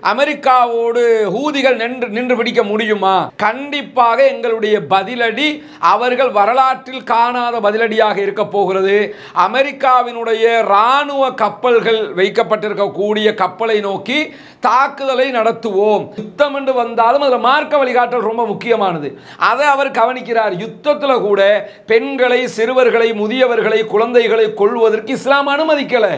அமெரிக்காவோடு ஹூதிகள் நின்று நின்று பிடிக்க முடியுமா கண்டிப்பாக எங்களுடைய பதிலடி அவர்கள் வரலாற்றில் காணாத பதிலடியாக இருக்க போகிறது அமெரிக்காவினுடைய இராணுவ கப்பல்கள் வைக்கப்பட்டிருக்கக்கூடிய கப்பலை நோக்கி தாக்குதலை நடத்துவோம் யுத்தம் என்று வந்தாலும் அதில் மார்க்க வழிகாட்டல் ரொம்ப முக்கியமானது அதை அவர் கவனிக்கிறார் யுத்தத்தில் கூட பெண்களை சிறுவர்களை முதியவர்களை குழந்தைகளை கொள்வதற்கு இஸ்லாம் அனுமதிக்கலை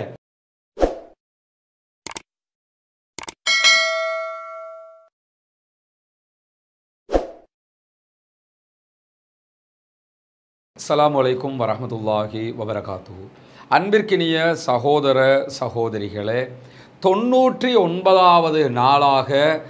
அஸ்ஸலாமு அலைக்கும் வரஹ்மத்துல்லாஹி வபரகாத்து அன்பிற்கினிய சகோதர சகோதரிகளே தொண்ணூற்றி ஒன்பதாவது நாளாக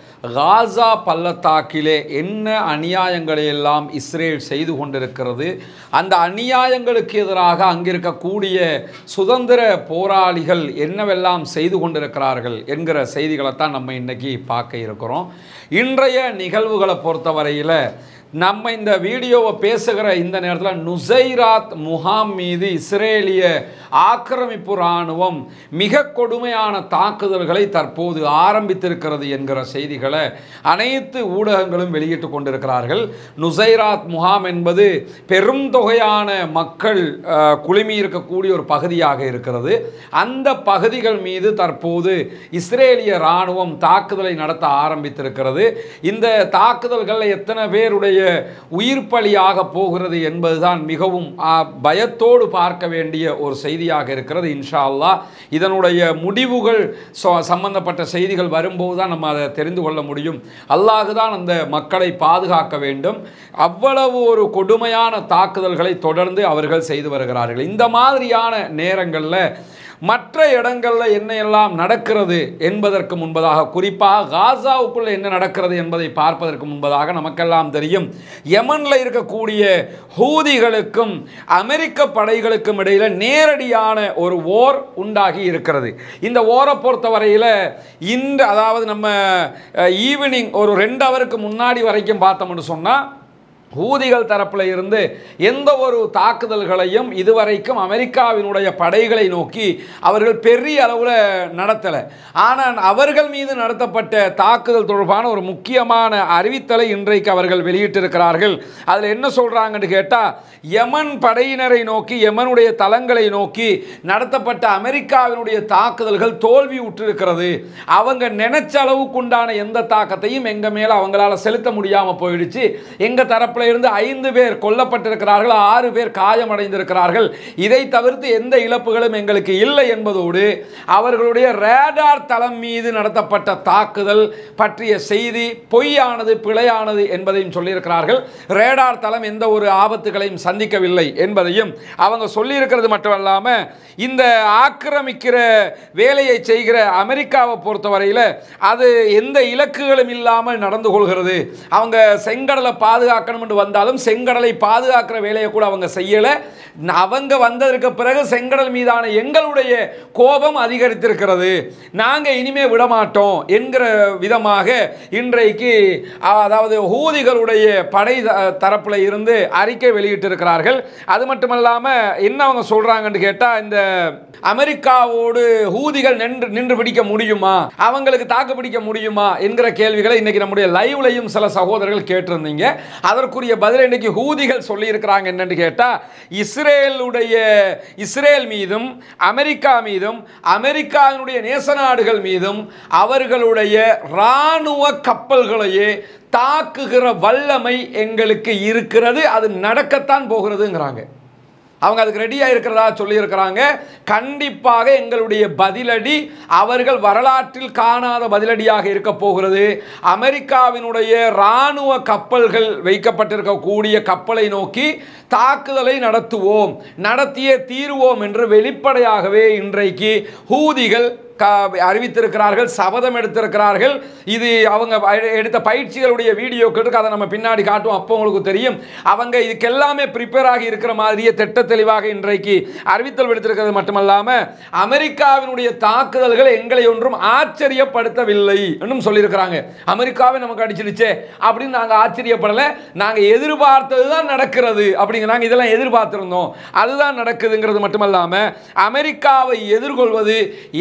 காசா பள்ளத்தாக்கிலே என்ன அநியாயங்களை எல்லாம் இஸ்ரேல் செய்து கொண்டிருக்கிறது அந்த அநியாயங்களுக்கு எதிராக அங்கிருக்கக்கூடிய சுதந்திர போராளிகள் என்னவெல்லாம் செய்து கொண்டிருக்கிறார்கள் என்கிற செய்திகளைத்தான் நம்ம இன்னைக்கு பார்க்க இருக்கிறோம் இன்றைய நிகழ்வுகளை பொறுத்தவரையில் நம்ம இந்த வீடியோவை பேசுகிற இந்த நேரத்தில் நுசைராத் முகாம் மீது இஸ்ரேலிய ஆக்கிரமிப்பு இராணுவம் மிக கொடுமையான தாக்குதல்களை தற்போது ஆரம்பித்திருக்கிறது என்கிற செய்திகளை அனைத்து ஊடகங்களும் வெளியிட்டு கொண்டிருக்கிறார்கள் நுசைராத் முகாம் என்பது பெரும் தொகையான மக்கள் அஹ், குழுமி இருக்கக்கூடிய ஒரு பகுதியாக இருக்கிறது அந்த பகுதிகள் மீது தற்போது இஸ்ரேலிய இராணுவம் தாக்குதலை நடத்த ஆரம்பித்திருக்கிறது இந்த தாக்குதல்களில் எத்தனை பேருடைய உயிர் பலியாக போகிறது என்பதுதான் மிகவும் ஆ, பயத்தோடு பார்க்க வேண்டிய ஒரு செய்தியாக இருக்கிறது இன்ஷா அல்லாஹ் இதனுடைய முடிவுகள் சொ- சம்பந்தப்பட்ட செய்திகள் வரும்போது தான் நம்ம அதை தெரிந்து கொள்ள முடியும் அல்லாஹ் தான் அந்த மக்களை பாதுகாக்க வேண்டும் அவ்வளவு ஒரு கொடுமையான தாக்குதல்களை தொடர்ந்து அவர்கள் செய்து வருகிறார்கள் இந்த மாதிரியான நேரங்களில் மற்ற இடங்களில் என்ன எல்லாம் நடக்கிறது என்பதற்கு முன்பதாக குறிப்பாக காசாவுக்குள்ள என்ன நடக்கிறது என்பதை பார்ப்பதற்கு முன்பதாக நமக்கெல்லாம் தெரியும் யமனில் இருக்கக்கூடிய ஹூதிகளுக்கும் அமெரிக்க படைகளுக்கும் இடையில் நேரடியான ஒரு ஓர் உண்டாகி இருக்கிறது இந்த ஓரை பொறுத்தவரையில் இந்த அதாவது நம்ம ஈவினிங் ஒரு ரெண்டு ஹவருக்கு முன்னாடி வரைக்கும் பார்த்தோம்னு சொன்னால் ஹூதிகள் தரப்பில் இருந்து எந்த ஒரு தாக்குதல்களையும் இதுவரைக்கும் அமெரிக்காவினுடைய படைகளை நோக்கி அவர்கள் பெரிய அளவில் நடத்தலை ஆனால் அவர்கள் மீது நடத்தப்பட்ட தாக்குதல் தொடர்பான ஒரு முக்கியமான அறிவித்தலை இன்றைக்கு அவர்கள் வெளியிட்டிருக்கிறார்கள் அதில் என்ன சொல்கிறாங்கன்னு கேட்டால் யமன் படையினரை நோக்கி யமனுடைய தளங்களை நோக்கி நடத்தப்பட்ட அமெரிக்காவினுடைய தாக்குதல்கள் தோல்வி உற்றிருக்கிறது அவங்க நினைச்ச அளவுக்கு உண்டான எந்த தாக்கத்தையும் எங்கள் மேலே அவங்களால செலுத்த முடியாமல் போயிடுச்சு எங்கள் தரப்பில் இருந்து ஐந்து பேர் கொல்லப்பட்டிருக்கிறார்கள் ஆறு பேர் காயமடைந்திருக்கிறார்கள் இதை தவிர்த்து எந்த இழப்புகளும் எங்களுக்கு இல்லை என்பதோடு அவர்களுடைய ரேடார் தளம் மீது நடத்தப்பட்ட தாக்குதல் பற்றிய செய்தி பொய்யானது பிழையானது என்பதையும் சொல்லியிருக்கிறார்கள் ரேடார் தளம் எந்த ஒரு ஆபத்துகளையும் சந்திக்கவில்லை என்பதையும் அவங்க சொல்லியிருக்கிறது மட்டுமல்லாமல் இந்த ஆக்கிரமிக்கிற வேலையை செய்கிற அமெரிக்காவை பொறுத்தவரையில் அது எந்த இலக்குகளும் இல்லாமல் நடந்து கொள்கிறது அவங்க செங்கடலை பாதுகாக்கணும் என்று வந்தாலும் செங்கடலை பாதுகாக்கிற வேலையை கூட அவங்க செய்யலை அவங்க வந்ததற்கு பிறகு செங்கடல் மீதான எங்களுடைய கோபம் அதிகரித்திருக்கிறது நாங்கள் இனிமே விடமாட்டோம் என்கிற விதமாக இன்றைக்கு அதாவது ஹூதிகளுடைய படை த- தரப்புல இருந்து அறிக்கை வெளியிட்டிருக்கிறார்கள் அது மட்டுமல்லாமல் என்ன அவங்க சொல்றாங்கன்னு கேட்டால் இந்த அமெரிக்காவோடு ஹூதிகள் நின்று நின்று பிடிக்க முடியுமா அவங்களுக்கு தாக்கு பிடிக்க முடியுமா என்கிற கேள்விகளை இன்னைக்கு நம்முடைய லைவ்லையும் சில சகோதரர்கள் கேட்டிருந்தீங்க அதற்குரிய பதிலை இன்னைக்கு ஹூதிகள் சொல்லியிருக்கிறாங்க என்னன்னு கேட்டால் இஸ்ரேலுடைய இஸ்ரேல் மீதும் அமெரிக்கா மீதும் அமெரிக்காவினுடைய நேச நாடுகள் மீதும் அவர்களுடைய இராணுவ கப்பல்களையே தாக்குகிற வல்லமை எங்களுக்கு இருக்கிறது அது நடக்கத்தான் போகிறதுங்கிறாங்க அவங்க அதுக்கு ரெடியாக இருக்கிறதா சொல்லியிருக்கிறாங்க கண்டிப்பாக எங்களுடைய பதிலடி அவர்கள் வரலாற்றில் காணாத பதிலடியாக இருக்க போகிறது அமெரிக்காவினுடைய இராணுவ கப்பல்கள் வைக்கப்பட்டிருக்கக்கூடிய கப்பலை நோக்கி தாக்குதலை நடத்துவோம் நடத்தியே தீருவோம் என்று வெளிப்படையாகவே இன்றைக்கு ஹூதிகள் க அறிவித்திருக்கிறார்கள் சபதம் எடுத்திருக்கிறார்கள் இது அவங்க எ- எடுத்த பயிற்சிகளுடைய வீடியோக்கள் இருக்கு அதை நம்ம பின்னாடி காட்டுவோம் அப்போ உங்களுக்கு தெரியும் அவங்க இதுக்கெல்லாமே ப்ரிப்பேர் ஆகி இருக்கிற மாதிரியே திட்ட தெளிவாக இன்றைக்கு அறிவித்தல் விடுத்திருக்கிறது மட்டுமல்லாமல் அமெரிக்காவினுடைய தாக்குதல்கள் எங்களை ஒன்றும் ஆச்சரியப்படுத்தவில்லை என்றும் சொல்லியிருக்கிறாங்க அமெரிக்காவை நமக்கு அடிச்சிடுச்சே அப்படின்னு நாங்கள் ஆச்சரியப்படலை நாங்கள் எதிர்பார்த்தது தான் நடக்கிறது அப்படிங்கிறாங்க இதெல்லாம் எதிர்பார்த்திருந்தோம் அதுதான் நடக்குதுங்கிறது மட்டுமல்லாமல் அமெரிக்காவை எதிர்கொள்வது எங்களுக்கு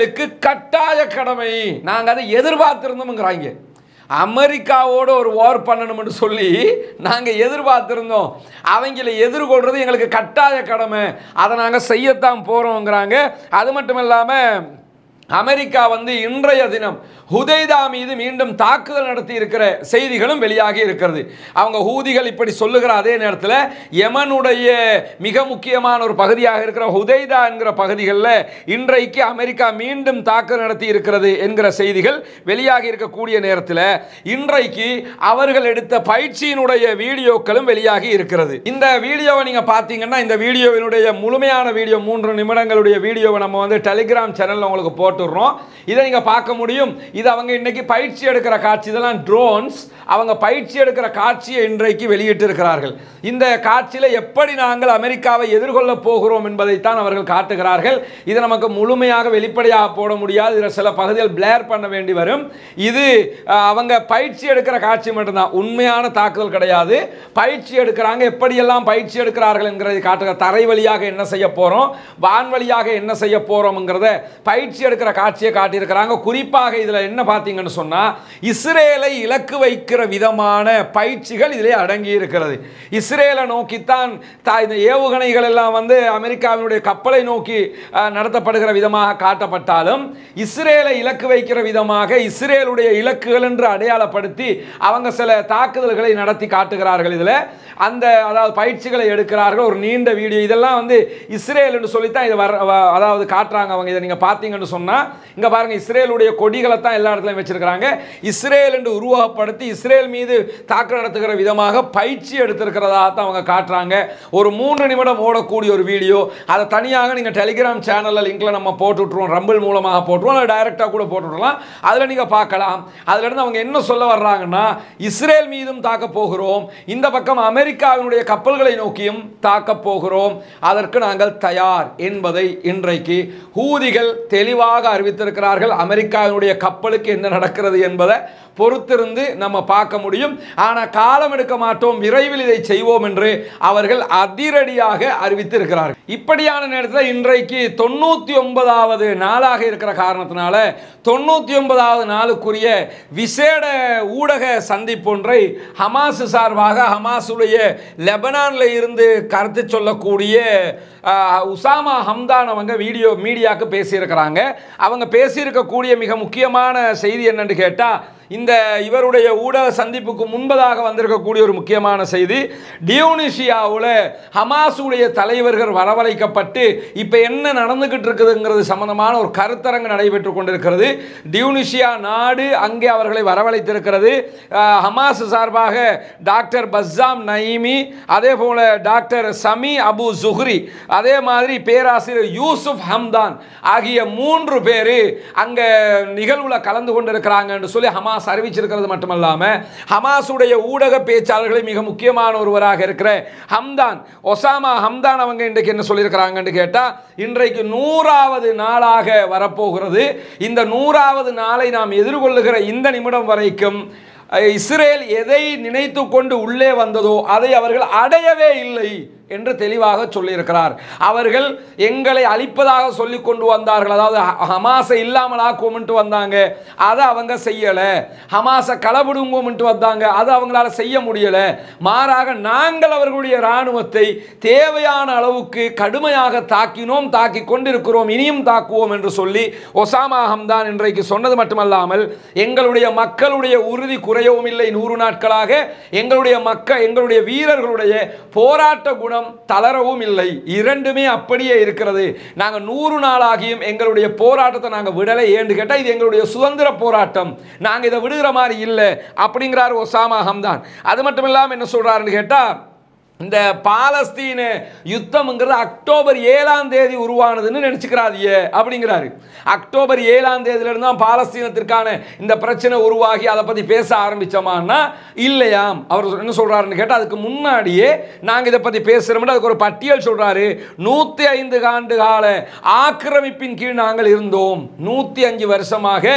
எங்களுக்கு கட்டாய கடமை நாங்கள் அதை எதிர்பார்த்திருந்தோம்ங்கிறாங்க அமெரிக்காவோட ஒரு வார் பண்ணணும்னு சொல்லி நாங்கள் எதிர்பார்த்துருந்தோம் அவங்கள எதிர்கொள்றது எங்களுக்கு கட்டாய கடமை அதை நாங்கள் செய்யத்தான் போகிறோங்கிறாங்க அது மட்டும் இல்லாமல் அமெரிக்கா வந்து இன்றைய தினம் ஹுதைதா மீது மீண்டும் தாக்குதல் நடத்தி இருக்கிற செய்திகளும் வெளியாகி இருக்கிறது அவங்க ஹூதிகள் இப்படி சொல்லுகிற அதே நேரத்தில் யமனுடைய மிக முக்கியமான ஒரு பகுதியாக இருக்கிற ஹுதைதா என்கிற பகுதிகளில் இன்றைக்கு அமெரிக்கா மீண்டும் தாக்குதல் நடத்தி இருக்கிறது என்கிற செய்திகள் வெளியாகி இருக்கக்கூடிய நேரத்தில் இன்றைக்கு அவர்கள் எடுத்த பயிற்சியினுடைய வீடியோக்களும் வெளியாகி இருக்கிறது இந்த வீடியோவை நீங்கள் பார்த்தீங்கன்னா இந்த வீடியோவினுடைய முழுமையான வீடியோ மூன்று நிமிடங்களுடைய வீடியோவை நம்ம வந்து டெலிகிராம் சேனலில் உங்களுக்கு போட்டுடுறோம் இதை நீங்கள் பார்க்க முடியும் இது அவங்க இன்னைக்கு பயிற்சி எடுக்கிற காட்சி இதெல்லாம் ட்ரோன்ஸ் அவங்க பயிற்சி எடுக்கிற காட்சியை இன்றைக்கு வெளியிட்டு இருக்கிறார்கள் இந்த காட்சியில் எப்படி நாங்கள் அமெரிக்காவை எதிர்கொள்ள போகிறோம் என்பதைத்தான் அவர்கள் காட்டுகிறார்கள் இது நமக்கு முழுமையாக வெளிப்படையாக போட முடியாது இதில் சில பகுதிகள் பிளேர் பண்ண வேண்டி வரும் இது அஹ், அவங்க பயிற்சி எடுக்கிற காட்சி மட்டும்தான் உண்மையான தாக்குதல் கிடையாது பயிற்சி எடுக்கிறாங்க எப்படியெல்லாம் பயிற்சி எடுக்கிறார்கள் என்கிறதை காட்டுகிற தரை வழியாக என்ன செய்ய போகிறோம் வான் வழியாக என்ன செய்ய போகிறோம்ங்கிறத பயிற்சி எடுக்கிற காட்சியை காட்டியிருக்கிறாங்க குறிப்பாக இதில் என்ன பார்த்தீங்கன்னு சொன்னால் இஸ்ரேலை இலக்கு வைக்கிற விதமான பயிற்சிகள் இதிலே அடங்கி இருக்கிறது இஸ்ரேலை நோக்கித்தான் தா இந்த ஏவுகணைகள் எல்லாம் வந்து அமெரிக்காவினுடைய கப்பலை நோக்கி அஹ், நடத்தப்படுகிற விதமாக காட்டப்பட்டாலும் இஸ்ரேலை இலக்கு வைக்கிற விதமாக இஸ்ரேலுடைய இலக்குகள் என்று அடையாளப்படுத்தி அவங்க சில தாக்குதல்களை நடத்தி காட்டுகிறார்கள் இதில் அந்த அதாவது பயிற்சிகளை எடுக்கிறார்கள் ஒரு நீண்ட வீடியோ இதெல்லாம் வந்து இஸ்ரேல் என்று சொல்லித்தான் இதை வர வ- அதாவது காட்டுறாங்க அவங்க இதை நீங்கள் பார்த்தீங்கன்னு சொன்னால் இங்கே பாருங்க இஸ்ரேலுடைய கொடிகளை தான் எல்லா இடத்துலையும் வச்சிருக்கிறாங்க இஸ்ரேல் என்று உருவகப்படுத்தி இஸ்ரேல் மீது தாக்குதல் நடத்துகிற விதமாக பயிற்சி எடுத்திருக்கிறதா தான் அவங்க காட்டுறாங்க ஒரு மூன்று நிமிடம் ஓடக்கூடிய ஒரு வீடியோ அதை தனியாக நீங்கள் டெலிகிராம் சேனலில் லிங்க்ல நம்ம போட்டு விட்ருவோம் ரம்பிள் மூலமாக போட்டுருவோம் இல்லை டைரெக்டாக கூட போட்டு விடலாம் அதில் நீங்கள் பார்க்கலாம் அதுலேருந்து அவங்க என்ன சொல்ல வர்றாங்கன்னா இஸ்ரேல் மீதும் தாக்க போகிறோம் இந்த பக்கம் அமெரிக்காவினுடைய கப்பல்களை நோக்கியும் தாக்க போகிறோம் அதற்கு நாங்கள் தயார் என்பதை இன்றைக்கு ஹூதிகள் தெளிவாக அறிவித்திருக்கிறார்கள் அமெரிக்காவினுடைய கப்பலுக்கு என்ன நடக்கிறது என்பதை பொறுத்திருந்து நம்ம பார்க்க முடியும் ஆனால் காலம் எடுக்க மாட்டோம் விரைவில் இதை செய்வோம் என்று அவர்கள் அதிரடியாக அறிவித்திருக்கிறார்கள் இப்படியான நேரத்தில் இன்றைக்கு தொண்ணூற்றி ஒன்பதாவது நாளாக இருக்கிற காரணத்தினால தொண்ணூற்றி ஒன்பதாவது நாளுக்குரிய விசேட ஊடக சந்திப்பொன்றை ஹமாஸ் சார்பாக ஹமாஸுடைய லெபனானில் இருந்து கருத்து சொல்லக்கூடிய ஆஹ், உசாமா ஹம்தான் அவங்க வீடியோ மீடியாவுக்கு பேசியிருக்கிறாங்க அவங்க பேசியிருக்கக்கூடிய மிக முக்கியமான செய்தி என்னன்னு கேட்டால் இந்த இவருடைய ஊடக சந்திப்புக்கு முன்பதாக வந்திருக்கக்கூடிய ஒரு முக்கியமான செய்தி டியூனிஷியாவில் ஹமாஸுடைய தலைவர்கள் வரவழைக்கப்பட்டு இப்போ என்ன நடந்துகிட்டு இருக்குதுங்கிறது சம்பந்தமான ஒரு கருத்தரங்கு நடைபெற்று கொண்டிருக்கிறது டியூனிஷியா நாடு அங்கே அவர்களை வரவழைத்திருக்கிறது அஹ், ஹமாஸ் சார்பாக டாக்டர் பஸ்ஸாம் நயீமி அதே போல டாக்டர் சமி அபு ஜுஹ்ரி அதே மாதிரி பேராசிரியர் யூசுப் ஹம்தான் ஆகிய மூன்று பேர் அங்கே நிகழ்வுல கலந்து கொண்டிருக்கிறாங்கன்னு சொல்லி ஹமாஸ் அறிவிச்சிருக்கிறது மட்டுமல்லாம ஹமாஸுடைய ஊடக பேச்சாளர்களில் மிக முக்கியமான ஒருவராக இருக்கிற ஹம்தான் ஒசாமா ஹம்தான் அவங்க இன்றைக்கு என்ன சொல்லியிருக்கிறாங்கன்னு கேட்டால் இன்றைக்கு நூறாவது நாளாக வரப்போகிறது இந்த நூறாவது நாளை நாம் எதிர்கொள்ளுகிற இந்த நிமிடம் வரைக்கும் அஹ், இஸ்ரேல் எதை நினைத்து கொண்டு உள்ளே வந்ததோ அதை அவர்கள் அடையவே இல்லை என்று தெளிவாக சொல்லியிருக்கிறார் அவர்கள் எங்களை அழிப்பதாக சொல்லி கொண்டு வந்தார்கள் அதாவது ஹ- ஹமாஸை இல்லாமல் ஆக்குவோம்ட்டு வந்தாங்க அதை அவங்க செய்யலை ஹமாஸை களவிடுவோம்ட்டு வந்தாங்க அதை அவங்களால செய்ய முடியலை மாறாக நாங்கள் அவர்களுடைய இராணுவத்தை தேவையான அளவுக்கு கடுமையாக தாக்கினோம் தாக்கி கொண்டிருக்கிறோம் இனியும் தாக்குவோம் என்று சொல்லி ஒசாமா ஹம்தான் இன்றைக்கு சொன்னது மட்டுமல்லாமல் எங்களுடைய மக்களுடைய உறுதி குறையவும் இல்லை நூறு நாட்களாக எங்களுடைய மக்கள் எங்களுடைய வீரர்களுடைய போராட்ட குணம் தளரவும் இல்லை இரண்டுமே அப்படியே இருக்கிறது நாங்கள் நூறு நாளாகியும் எங்களுடைய போராட்டத்தை நாங்கள் விடலை ஏன்னு கேட்டால் இது எங்களுடைய சுதந்திர போராட்டம் நாங்கள் இதை விடுகிற மாதிரி இல்லை அப்படிங்கிறார் ஒசாமா ஹம்தான் அது மட்டும் இல்லாமல் என்ன சொல்றாருன்னு கேட்டால் இந்த பாலஸ்தீன யுத்தம்ங்கிறது அக்டோபர் ஏழாம் தேதி உருவானதுன்னு நினச்சிக்கிறாதிய அப்படிங்கிறாரு அக்டோபர் ஏழாம் தேதியிலிருந்து தான் பாலஸ்தீனத்திற்கான இந்த பிரச்சனை உருவாகி அதை பற்றி பேச ஆரம்பிச்சோமான்னா இல்லையாம் அவர் என்ன சொல்கிறாருன்னு கேட்டால் அதுக்கு முன்னாடியே நாங்கள் இதை பற்றி பேசுகிறோம்னா அதுக்கு ஒரு பட்டியல் சொல்கிறாரு நூற்றி ஐந்து ஆண்டு கால ஆக்கிரமிப்பின் கீழ் நாங்கள் இருந்தோம் நூற்றி அஞ்சு வருஷமாக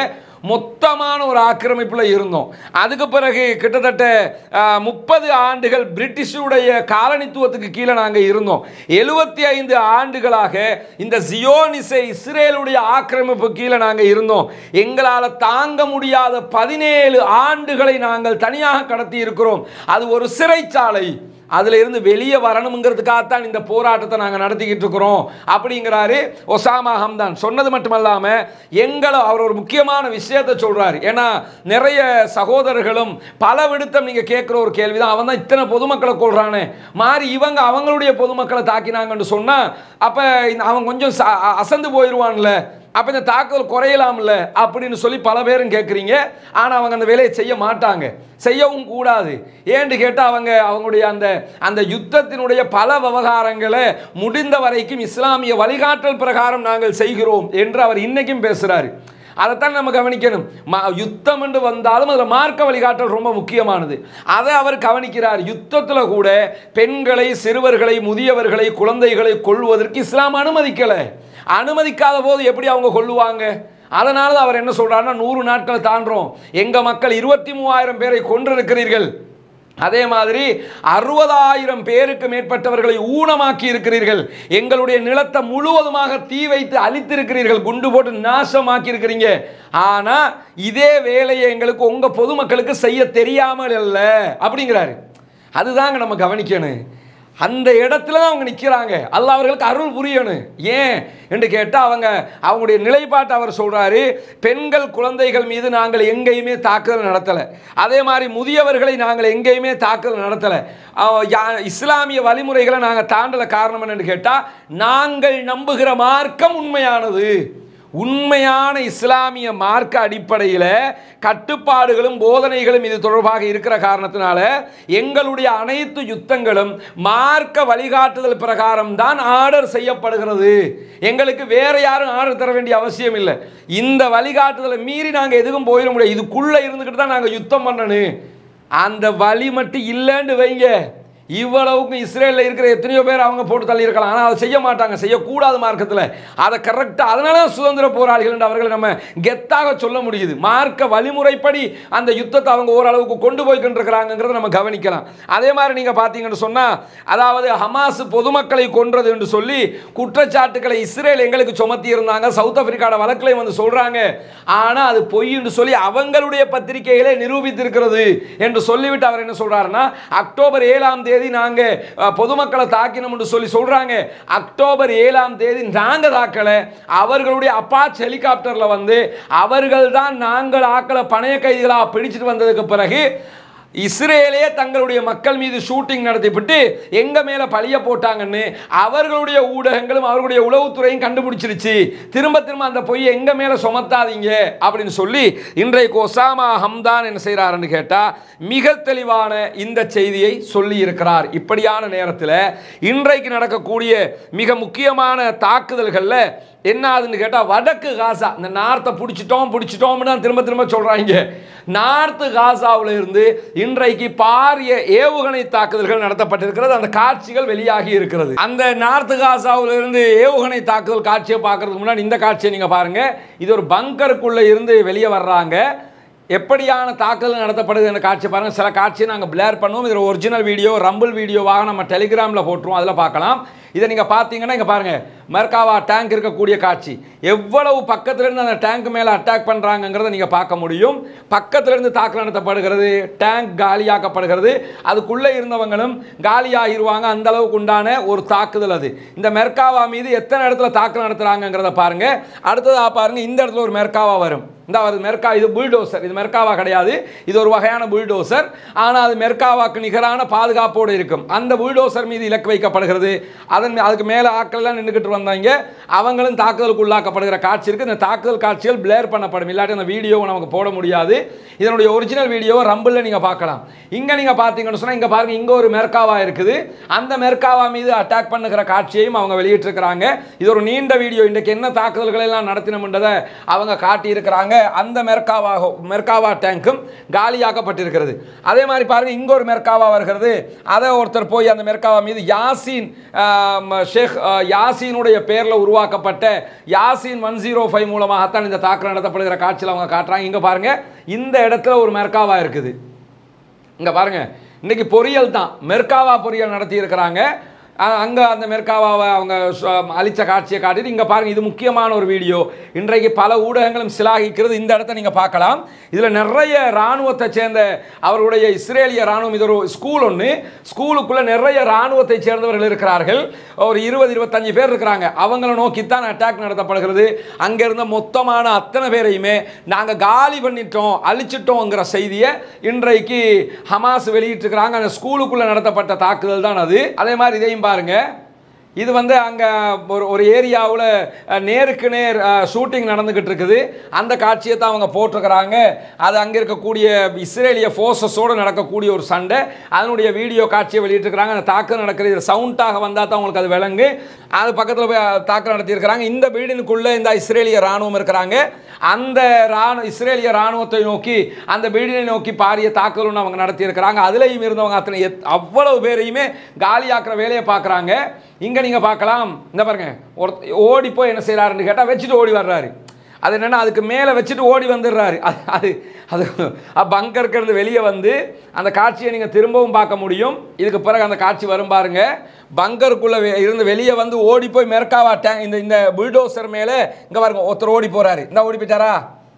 மொத்தமான ஒரு ஆக்கிரமிப்பில் இருந்தோம் அதுக்கு பிறகு கிட்டத்தட்ட முப்பது ஆண்டுகள் பிரிட்டிஷுடைய காலனித்துவத்துக்கு கீழே நாங்கள் இருந்தோம் எழுபத்தி ஐந்து ஆண்டுகளாக இந்த ஜியோனிசை இஸ்ரேலுடைய ஆக்கிரமிப்பு கீழே நாங்கள் இருந்தோம் எங்களால் தாங்க முடியாத பதினேழு ஆண்டுகளை நாங்கள் தனியாக கடத்தி இருக்கிறோம் அது ஒரு சிறைச்சாலை அதில் இருந்து வெளியே வரணுங்கிறதுக்காகத்தான் இந்த போராட்டத்தை நாங்கள் நடத்திக்கிட்டு இருக்கிறோம் அப்படிங்கிறாரு ஒசாமா ஹம்தான் சொன்னது மட்டுமல்லாமல் எங்களை அவர் ஒரு முக்கியமான விஷயத்தை சொல்கிறாரு ஏன்னா நிறைய சகோதரர்களும் பல விடுத்தம் நீங்கள் கேட்குற ஒரு கேள்வி தான் அவன் தான் இத்தனை பொதுமக்களை கொள்றானே மாறி இவங்க அவங்களுடைய பொதுமக்களை தாக்கினாங்கன்னு சொன்னால் அப்போ அவன் கொஞ்சம் ச- அ- அசந்து போயிடுவான்ல அப்போ இந்த தாக்குதல் குறையலாம்ல அப்படின்னு சொல்லி பல பேரும் கேட்குறீங்க ஆனால் அவங்க அந்த வேலையை செய்ய மாட்டாங்க செய்யவும் கூடாது ஏன்னு கேட்டால் அவங்க அவங்களுடைய அந்த அந்த யுத்தத்தினுடைய பல விவகாரங்களை முடிந்த வரைக்கும் இஸ்லாமிய வழிகாட்டல் பிரகாரம் நாங்கள் செய்கிறோம் என்று அவர் இன்னைக்கும் பேசுகிறாரு அதைத்தான் நம்ம கவனிக்கணும் ம யுத்தம் என்று வந்தாலும் அதில் மார்க்க வழிகாட்டல் ரொம்ப முக்கியமானது அதை அவர் கவனிக்கிறார் யுத்தத்தில் கூட பெண்களை சிறுவர்களை முதியவர்களை குழந்தைகளை கொள்வதற்கு இஸ்லாம் அனுமதிக்கலை அனுமதிக்காத போது எப்படி அவங்க கொள்ளுவாங்க அதனால தான் அவர் என்ன சொல்றாருன்னா நூறு நாட்கள் தாண்டுறோம் எங்க மக்கள் இருபத்தி மூவாயிரம் பேரை கொன்றிருக்கிறீர்கள் அதே மாதிரி அறுபதாயிரம் பேருக்கு மேற்பட்டவர்களை ஊனமாக்கி இருக்கிறீர்கள் எங்களுடைய நிலத்தை முழுவதுமாக தீ வைத்து அழித்திருக்கிறீர்கள் குண்டு போட்டு நாசமாக்கி இருக்கிறீங்க ஆனா இதே வேலையை எங்களுக்கு உங்க பொதுமக்களுக்கு செய்ய தெரியாமல் அல்ல அப்படிங்கிறாரு அதுதாங்க நம்ம கவனிக்கணும் அந்த இடத்துல தான் அவங்க நிற்கிறாங்க அல்லாஹ் அவர்களுக்கு அருள் புரியணும் ஏன் என்று கேட்டால் அவங்க அவங்களுடைய நிலைப்பாட்டை அவர் சொல்கிறாரு பெண்கள் குழந்தைகள் மீது நாங்கள் எங்கேயுமே தாக்குதல் நடத்தலை அதே மாதிரி முதியவர்களை நாங்கள் எங்கேயுமே தாக்குதல் நடத்தலை அஹ் யா- இஸ்லாமிய வழிமுறைகளை நாங்கள் தாண்டல காரணம் என்னன்னு கேட்டால் நாங்கள் நம்புகிற மார்க்கம் உண்மையானது உண்மையான இஸ்லாமிய மார்க்க அடிப்படையில் கட்டுப்பாடுகளும் போதனைகளும் இது தொடர்பாக இருக்கிற காரணத்தினால எங்களுடைய அனைத்து யுத்தங்களும் மார்க்க வழிகாட்டுதல் பிரகாரம் தான் ஆர்டர் செய்யப்படுகிறது எங்களுக்கு வேற யாரும் ஆர்டர் தர வேண்டிய அவசியம் இல்லை இந்த வழிகாட்டுதலை மீறி நாங்கள் எதுக்கும் போயிட முடியாது இதுக்குள்ளே இருந்துக்கிட்டு தான் நாங்கள் யுத்தம் பண்ணணும் அந்த வழி மட்டும் இல்லைன்னு வைங்க இவ்வளவுக்கு இஸ்ரேலில் இருக்கிற எத்தனையோ பேர் அவங்க போட்டு தள்ளி இருக்கலாம் ஆனால் அதை செய்ய மாட்டாங்க செய்யக்கூடாது மார்க்கத்தில் அதை கரெக்டாக அதனால தான் சுதந்திர போராளிகள் என்று அவர்களை நம்ம கெத்தாக சொல்ல முடியுது மார்க்க வழிமுறைப்படி அந்த யுத்தத்தை அவங்க ஓரளவுக்கு கொண்டு போய் கொண்டிருக்கிறாங்கிறத நம்ம கவனிக்கலாம் அதே மாதிரி நீங்கள் பார்த்தீங்கன்னு சொன்னால் அதாவது ஹமாஸ் பொதுமக்களை கொன்றது என்று சொல்லி குற்றச்சாட்டுக்களை இஸ்ரேல் எங்களுக்கு சுமத்தி இருந்தாங்க சவுத் ஆப்பிரிக்காவோட வழக்கிலையும் வந்து சொல்கிறாங்க ஆனால் அது பொய்ன்னு சொல்லி அவங்களுடைய பத்திரிகைகளே நிரூபித்திருக்கிறது என்று சொல்லிவிட்டு அவர் என்ன சொல்றாருன்னா அக்டோபர் ஏழாம் தேதி நாங்க அஹ், பொதுமக்களை தாக்கினோம்னு சொல்லி சொல்றாங்க அக்டோபர் ஏழாம் தேதி நாங்க தாக்கல அவர்களுடைய அப்பாச் ஹெலிகாப்டர்ல வந்து அவர்கள் தான் நாங்கள் ஆக்களை பணைய கைதிகளா பிடிச்சிட்டு வந்ததுக்கு பிறகு இஸ்ரேலே தங்களுடைய மக்கள் மீது ஷூட்டிங் நடத்திவிட்டு எங்க மேல பழிய போட்டாங்கன்னு அவர்களுடைய ஊடகங்களும் அவர்களுடைய உளவுத்துறையும் கண்டுபிடிச்சிருச்சு திரும்ப திரும்ப அந்த பொய்யை எங்க மேல சுமத்தாதீங்க அப்படின்னு சொல்லி இன்றைக்கு ஒசாமா ஹம்தான் என்ன செய்கிறாருன்னு கேட்டா மிக தெளிவான இந்த செய்தியை சொல்லி இருக்கிறார் இப்படியான நேரத்தில் இன்றைக்கு நடக்கக்கூடிய மிக முக்கியமான தாக்குதல்களில் என்ன ஆகுதுன்னு கேட்டால் வடக்கு காசா இந்த நார்த்தை பிடிச்சிட்டோம் பிடிச்சிட்டோம்னு தான் திரும்ப திரும்ப சொல்கிறாங்க நார்த்து காசாவில் இருந்து இன்றைக்கு பாரிய ஏவுகணை தாக்குதல்கள் நடத்தப்பட்டிருக்கிறது அந்த காட்சிகள் வெளியாகி இருக்கிறது அந்த நார்த்து காசாவில் இருந்து ஏவுகணை தாக்குதல் காட்சியை பார்க்கறதுக்கு முன்னாடி இந்த காட்சியை நீங்கள் பாருங்கள் இது ஒரு பங்கருக்குள்ளே இருந்து வெளியே வர்றாங்க எப்படியான தாக்குதல் நடத்தப்படுது அந்த காட்சி பாருங்கள் சில காட்சியை நாங்கள் பிளேர் பண்ணுவோம் இதில் ஒரிஜினல் வீடியோ ரம்பிள் வீடியோவாக நம்ம டெலிகிராமில் போட்டுருவோம் அதில் பார்க்கலாம் இதை நீங்கள் பார்த்தீங்கன்னா இங்கே பாருங்கள் மர்காவா டேங்க் இருக்கக்கூடிய காட்சி எவ்வளவு பக்கத்துல இருந்து அந்த டேங்க் மேலே அட்டாக் பண்ணுறாங்கங்கிறத நீங்கள் பார்க்க முடியும் பக்கத்துல இருந்து தாக்குதல் நடத்தப்படுகிறது டேங்க் காலியாக்கப்படுகிறது அதுக்குள்ளே இருந்தவங்களும் காலியாகிருவாங்க அந்த அளவுக்கு உண்டான ஒரு தாக்குதல் அது இந்த மெர்காவா மீது எத்தனை இடத்துல தாக்குதல் நடத்துகிறாங்கங்கிறத பாருங்க அடுத்ததாக பாருங்க இந்த இடத்துல ஒரு மெர்காவா வரும் இந்த அது மெர்கா இது புல்டோசர் இது மெர்காவா கிடையாது இது ஒரு வகையான புல்டோசர் ஆனால் அது மெர்காவாக்கு நிகரான பாதுகாப்போடு இருக்கும் அந்த புல்டோசர் மீது இலக்கு வைக்கப்படுகிறது அதன் மே- அதுக்கு மேலே ஆட்கள்லாம் நின்றுக்கிட்டு வந்தாங்க அவங்களும் தாக்குதலுக்கு உள்ளாக்கப்படுகிற காட்சி இருக்குது இந்த தாக்குதல் காட்சிகள் பிளேர் பண்ணப்படும் இல்லாட்டி அந்த வீடியோவை நமக்கு போட முடியாது இதனுடைய ஒரிஜினல் வீடியோவை ரம்பிளில் நீங்கள் பார்க்கலாம் இங்கே நீங்கள் பார்த்தீங்கன்னு சொன்னால் இங்கே பாருங்க இங்கே ஒரு மெர்காவா இருக்குது அந்த மெர்காவா மீது அட்டாக் பண்ணுகிற காட்சியையும் அவங்க வெளியிட்டிருக்கிறாங்க இது ஒரு நீண்ட வீடியோ இன்றைக்கு என்ன தாக்குதல்களை எல்லாம் நடத்தினோம்ன்றதை அவங்க காட்டியிருக்கிறாங்க அந்த மெர்காவாக மெர்காவா டேங்க்கும் காலியாக்கப்பட்டிருக்கிறது அதே மாதிரி பாருங்க இங்க ஒரு மெர்காவா வருகிறது அதை ஒருத்தர் போய் அந்த மெர்காவா மீது யாசின் ஆம், ஷேக் ஆ, யாசீனுடைய ஹமாஸுடைய பேரில் உருவாக்கப்பட்ட யாசின் ஒன் ஜீரோ ஃபைவ் மூலமாகத்தான் இந்த தாக்குதல் நடத்தப்படுகிற காட்சியில் அவங்க காட்டுறாங்க இங்கே பாருங்க இந்த இடத்துல ஒரு மெர்காவா இருக்குது இங்க பாருங்க இன்னைக்கு பொறியியல் தான் மெர்காவா பொறியியல் நடத்தி இருக்கிறாங்க அங்கே அந்த மெர்காவாவை அவங்க சு- அழிச்ச காட்சியை காட்டிட்டு இங்கே பாருங்க இது முக்கியமான ஒரு வீடியோ இன்றைக்கு பல ஊடகங்களும் சிலாகிக்கிறது இந்த இடத்த நீங்கள் பார்க்கலாம் இதில் நிறைய இராணுவத்தை சேர்ந்த அவர்களுடைய இஸ்ரேலிய இராணுவம் இது ஒரு ஸ்கூல் ஒன்று ஸ்கூலுக்குள்ளே நிறைய இராணுவத்தை சேர்ந்தவர்கள் இருக்கிறார்கள் ஒரு இருபது இருபத்தஞ்சு பேர் இருக்கிறாங்க அவங்கள நோக்கித்தான் அட்டாக் நடத்தப்படுகிறது அங்கே இருந்த மொத்தமான அத்தனை பேரையுமே நாங்கள் காலி பண்ணிட்டோம் அழிச்சிட்டோங்கிற செய்தியை இன்றைக்கு ஹமாஸ் வெளியிட்டிருக்கிறாங்க அந்த ஸ்கூலுக்குள்ளே நடத்தப்பட்ட தாக்குதல் தான் அது அதே மாதிரி இதையும் பாருங்க இது வந்து அங்கே ஒரு ஒரு ஏரியாவில் நேருக்கு நேர் ஷூட்டிங் நடந்துக்கிட்டு இருக்குது அந்த காட்சியை தான் அவங்க போட்டிருக்கிறாங்க அது அங்கே இருக்கக்கூடிய இஸ்ரேலிய ஃபோர்ஸஸோடு நடக்கக்கூடிய ஒரு சண்டை அதனுடைய வீடியோ காட்சியை வெளியிட்டிருக்கிறாங்க அந்த தாக்குதல் நடக்கிறது சவுண்டாக வந்தால் தான் உங்களுக்கு அது விளங்கு அது பக்கத்தில் போய் தாக்குதல் நடத்தியிருக்கிறாங்க இந்த வீடினுக்குள்ளே இந்த இஸ்ரேலிய இராணுவம் இருக்கிறாங்க அந்த ராணுவ இஸ்ரேலிய இராணுவத்தை நோக்கி அந்த பில்டிங்கை நோக்கி பாரிய தாக்குதல் ஒன்று அவங்க நடத்தியிருக்கிறாங்க அதுலேயும் இருந்தவங்க அத்தனை எத்- அவ்வளவு பேரையுமே காலியாக்குற வேலையை பார்க்குறாங்க இங்கே நீங்கள் பார்க்கலாம் இந்த பாருங்க ஒரு ஓடி போய் என்ன செய்கிறாருன்னு கேட்டால் வச்சுட்டு ஓடி வர்றாரு அது என்னென்னா அதுக்கு மேலே வச்சுட்டு ஓடி வந்துடுறாரு அது அது அது பங்கருக்கு இருந்து வெளியே வந்து அந்த காட்சியை நீங்கள் திரும்பவும் பார்க்க முடியும் இதுக்கு பிறகு அந்த காட்சி வரும் பாருங்க பங்கருக்குள்ளே இருந்து வெளியே வந்து ஓடி போய் மெர்காவா டேங்க் இந்த இந்த புல்டோசர் மேலே இங்கே பாருங்க ஒருத்தர் ஓடி போகிறாரு இந்த ஓடி போயிட்டாரா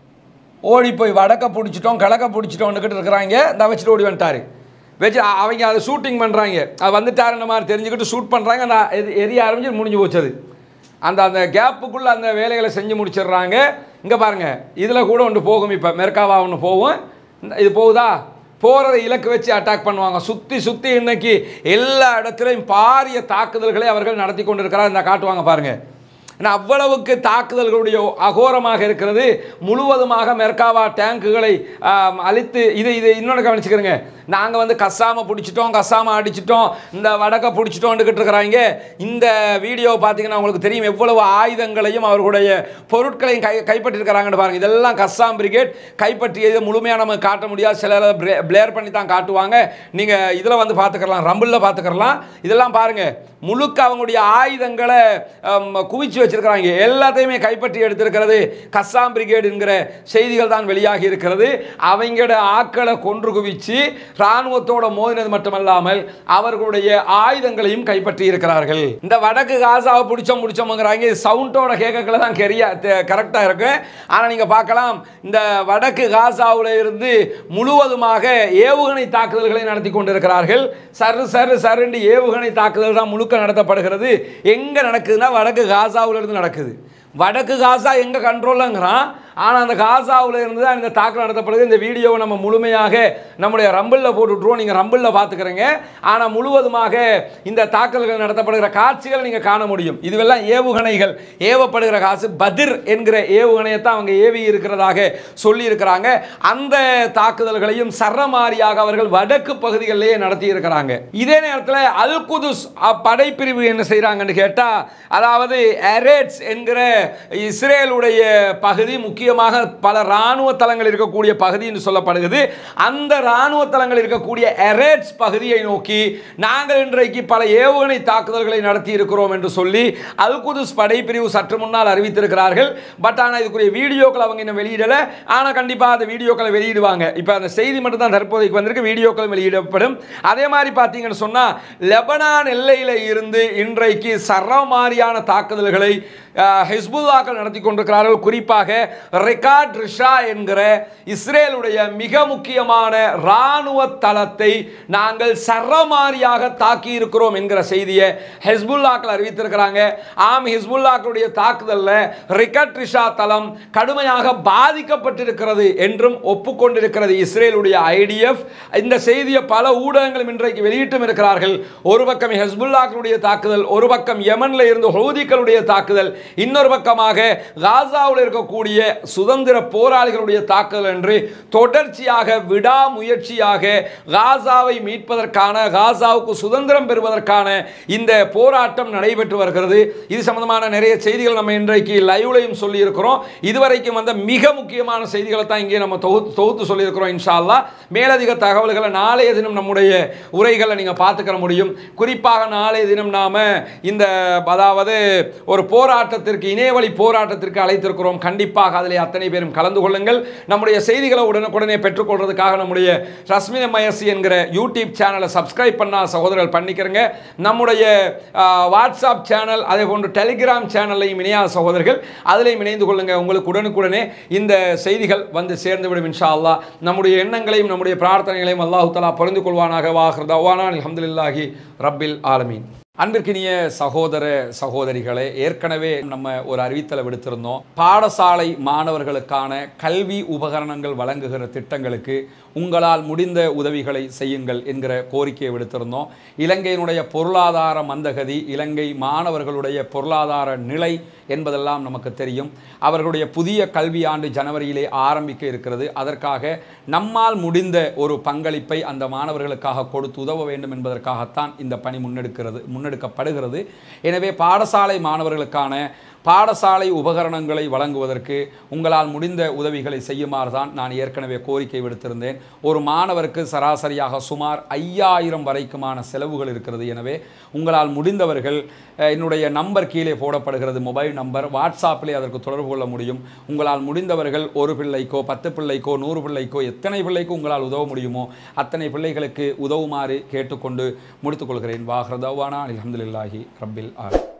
ஓடி போய் வடக்க பிடிச்சிட்டோம் கிழக்க பிடிச்சிட்டோம்னுக்கிட்டு இருக்கிறாங்க இந்த வச்சுட்டு ஓடி வந்துட்டாரு வச்சு அ- அவங்க அதை ஷூட்டிங் பண்ணுறாங்க அது வந்துட்டாருன்ற மாதிரி தெரிஞ்சுக்கிட்டு ஷூட் பண்ணுறாங்க அந்த எரி- எரிய ஆரம்பிச்சு முடிஞ்சு போச்சு அது அந்த அந்த கேப்புக்குள்ளே அந்த வேலைகளை செஞ்சு முடிச்சிடுறாங்க இங்கே பாருங்கள் இதில் கூட ஒன்று போகும் இப்போ மெர்காவா ஒன்று போகும் இந்த- இது போகுதா போகிறதை இலக்கு வச்சு அட்டாக் பண்ணுவாங்க சுற்றி சுற்றி இன்னைக்கு எல்லா இடத்துலையும் பாரிய தாக்குதல்களை அவர்கள் நடத்தி கொண்டிருக்கிறார் இந்த காட்டுவாங்க பாருங்கள் ஏன்னா அவ்வளவுக்கு தாக்குதல்களுடைய அகோரமாக இருக்கிறது முழுவதுமாக மெர்காவா டேங்குகளை ஆம், அழித்து இது இது இன்னொன்று கவனிச்சுக்கிறேங்க நாங்கள் வந்து கசாம பிடிச்சிட்டோம் கசாம அடிச்சிட்டோம் இந்த வடக்க பிடிச்சிட்டோன்னுக்கிட்டு இருக்கிறாங்க இந்த வீடியோ பார்த்தீங்கன்னா உங்களுக்கு தெரியும் எவ்வளவு ஆயுதங்களையும் அவர்களுடைய பொருட்களையும் கை கைப்பற்றிருக்கிறாங்கன்னு பாருங்க இதெல்லாம் கஸ்ஸாம் பிரிகேட் கைப்பற்றியது முழுமையாக நம்ம காட்ட முடியாது சிலர் பிளேர் பண்ணி தான் காட்டுவாங்க நீங்கள் இதில் வந்து பார்த்துக்கலாம் ரம்பிளில் பார்த்துக்கலாம் இதெல்லாம் பாருங்க முழுக்க அவங்களுடைய ஆயுதங்களை ஆம், குவிச்சு வச்சிருக்கிறாங்க எல்லாத்தையுமே கைப்பற்றி எடுத்திருக்கிறது கஸ்ஸாம் பிரிகேடு என்கிற செய்திகள் தான் வெளியாகி இருக்கிறது அவங்களோட ஆக்களை கொன்று குவிச்சு இராணுவத்தோட மோதினது மட்டுமல்லாமல் அவர்களுடைய ஆயுதங்களையும் கைப்பற்றி இருக்கிறார்கள் இந்த வடக்கு காசாவை பிடிச்சோம் பிடிச்சோம்ங்கிறாங்க இது சவுண்டோட கேட்கல தான் கெரியா கரெக்டாக இருக்கு ஆனால் நீங்கள் பார்க்கலாம் இந்த வடக்கு காசாவில் இருந்து முழுவதுமாக ஏவுகணை தாக்குதல்களை நடத்தி கொண்டிருக்கிறார்கள் சரு சரு சருண்டு ஏவுகணை தாக்குதல் தான் முழுக்க நடத்தப்படுகிறது எங்கே நடக்குதுன்னா வடக்கு காசாவுல இருந்து நடக்குது வடக்கு காசா எங்கே கண்ட்ரோலுங்கிறான் ஆனால் அந்த காசாவுல இருந்து தான் இந்த தாக்குதல் நடத்தப்படுது இந்த வீடியோவை நம்ம முழுமையாக நம்முடைய ரம்பிளில் போட்டுவிட்ருவோம் நீங்கள் ரம்பிளில் பார்த்துக்கிறீங்க ஆனால் முழுவதுமாக இந்த தாக்குதல்கள் நடத்தப்படுகிற காட்சிகள் நீங்கள் காண முடியும் இதுவெல்லாம் ஏவுகணைகள் ஏவப்படுகிற காசு பதிர் என்கிற ஏவுகணையை தான் அவங்க ஏவி இருக்கிறதாக சொல்லி இருக்கிறாங்க அந்த தாக்குதல்களையும் சரமாரியாக அவர்கள் வடக்கு பகுதிகளிலேயே நடத்தி இருக்கிறாங்க இதே நேரத்தில் அல் குதுஸ் அ- படைப்பிரிவு என்ன செய்கிறாங்கன்னு கேட்டால் அதாவது எரேட்ஸ் என்கிற இஸ்ரேலுடைய பகுதி முக்கியமாக பல இராணுவ தளங்கள் இருக்கக்கூடிய பகுதி என்று சொல்லப்படுகிறது அந்த இராணுவ தளங்கள் இருக்கக்கூடிய எரேட்ஸ் பகுதியை நோக்கி நாங்கள் இன்றைக்கு பல ஏவுகணை தாக்குதல்களை நடத்தி இருக்கிறோம் என்று சொல்லி அல் குதுஸ் படைப்பிரிவு சற்று முன்னால் அறிவித்திருக்கிறார்கள் பட் ஆனால் இதுக்குரிய வீடியோக்கள் அவங்க இன்னும் வெளியிடலை ஆனால் கண்டிப்பாக அந்த வீடியோக்களை வெளியிடுவாங்க இப்போ அந்த செய்தி மட்டும் தான் தற்போதைக்கு வந்திருக்கு வீடியோக்கள் வெளியிடப்படும் அதே மாதிரி பார்த்தீங்கன்னு சொன்னால் லெபனான் எல்லையில் இருந்து இன்றைக்கு சரமாரியான தாக்குதல்களை அஹ், ஹிஸ்புல்லாக்கள் நடத்தி கொண்டிருக்கிறார்கள் குறிப்பாக ரெகாட் ரிஷா என்கிற இஸ்ரேலுடைய மிக முக்கியமான இராணுவ தளத்தை நாங்கள் சரமாரியாக தாக்கி இருக்கிறோம் என்கிற செய்தியை ஹிஸ்புல்லாக்கள் அறிவித்திருக்கிறாங்க ஆம் ஹிஸ்புல்லாக்களுடைய தாக்குதலில் ரிகட் ரிஷா தளம் கடுமையாக பாதிக்கப்பட்டிருக்கிறது என்றும் ஒப்புக்கொண்டிருக்கிறது இஸ்ரேலுடைய ஐடிஎஃப் இந்த செய்தியை பல ஊடகங்களும் இன்றைக்கு வெளியிட்டும் இருக்கிறார்கள் ஒரு பக்கம் ஹெஸ்புல்லாக்களுடைய தாக்குதல் ஒரு பக்கம் யமன்ல இருந்து ஹவுதிகளுடைய தாக்குதல் இன்னொரு பக்கமாக காசாவில் இருக்கக்கூடிய சுதந்திர போராளிகளுடைய தாக்குதல் என்று தொடர்ச்சியாக விடாமுயற்சியாக காசாவை மீட்பதற்கான காசாவுக்கு சுதந்திரம் பெறுவதற்கான இந்த போராட்டம் நடைபெற்று வருகிறது இது சம்பந்தமான நிறைய செய்திகள் நம்ம இன்றைக்கு லைவ்லையும் சொல்லி இருக்கிறோம் இதுவரைக்கும் வந்த மிக முக்கியமான செய்திகளை தான் இங்கே நம்ம தொகுத்து தொகுத்து சொல்லியிருக்கிறோம் இன்ஷா அல்லாஹ் மேலதிக தகவல்களை நாளைய தினம் நம்முடைய உரைகளை நீங்கள் பார்த்துக்கிற முடியும் குறிப்பாக நாளைய தினம் நாம இந்த அதாவது ஒரு போராட்டத்திற்கு இணையவழி போராட்டத்திற்கு அழைத்திருக்கிறோம் கண்டிப்பாக அதில் அத்தனை பேரும் கலந்து கொள்ளுங்கள் நம்முடைய செய்திகளை உடனுக்குடனே பெற்றுக்கொள்றதுக்காக நம்முடைய ரஸ்மின மயசி என்கிற யூடியூப் சேனலை சப்ஸ்கிரைப் பண்ணா சகோதரர்கள் பண்ணிக்கிறங்க நம்முடைய ஆ, வாட்ஸ்அப் சேனல் அதே போன்று டெலிகிராம் சேனல்லையும் இணையாத சகோதரர்கள் அதிலையும் இணைந்து கொள்ளுங்க உங்களுக்கு உடனுக்குடனே இந்த செய்திகள் வந்து சேர்ந்து விடும் இன்ஷா அல்லாஹ் நம்முடைய எண்ணங்களையும் நம்முடைய பிரார்த்தனைகளையும் அல்லாஹு தலா புரிந்து கொள்வானாக வாஹ்ரதவானா அல்ஹம்துலில்லாஹி ரப்பில் ஆலமீன் அன்பிற்கினிய சகோதர சகோதரிகளே ஏற்கனவே நம்ம ஒரு அறிவித்தலை விடுத்திருந்தோம் பாடசாலை மாணவர்களுக்கான கல்வி உபகரணங்கள் வழங்குகிற திட்டங்களுக்கு உங்களால் முடிந்த உதவிகளை செய்யுங்கள் என்கிற கோரிக்கையை விடுத்திருந்தோம் இலங்கையினுடைய பொருளாதார மந்தகதி இலங்கை மாணவர்களுடைய பொருளாதார நிலை என்பதெல்லாம் நமக்கு தெரியும் அவர்களுடைய புதிய கல்வி ஆண்டு ஜனவரியிலே ஆரம்பிக்க இருக்கிறது அதற்காக நம்மால் முடிந்த ஒரு பங்களிப்பை அந்த மாணவர்களுக்காக கொடுத்து உதவ வேண்டும் என்பதற்காகத்தான் இந்த பணி முன்னெடுக்கிறது முன்னெடுக்கப்படுகிறது எனவே பாடசாலை மாணவர்களுக்கான பாடசாலை உபகரணங்களை வழங்குவதற்கு உங்களால் முடிந்த உதவிகளை செய்யுமாறு தான் நான் ஏற்கனவே கோரிக்கை விடுத்திருந்தேன் ஒரு மாணவருக்கு சராசரியாக சுமார் ஐயாயிரம் வரைக்குமான செலவுகள் இருக்கிறது எனவே உங்களால் முடிந்தவர்கள் அஹ், என்னுடைய நம்பர் கீழே போடப்படுகிறது மொபைல் நம்பர் வாட்ஸ்அப்பிலே அதற்கு தொடர்பு கொள்ள முடியும் உங்களால் முடிந்தவர்கள் ஒரு பிள்ளைக்கோ பத்து பிள்ளைக்கோ நூறு பிள்ளைக்கோ எத்தனை பிள்ளைக்கு உங்களால் உதவ முடியுமோ அத்தனை பிள்ளைகளுக்கு உதவுமாறு கேட்டுக்கொண்டு முடித்துக்கொள்கிறேன் வாஹ்ரதவானா அலமதுல்லாஹி ரப்பில் ஆலமீன்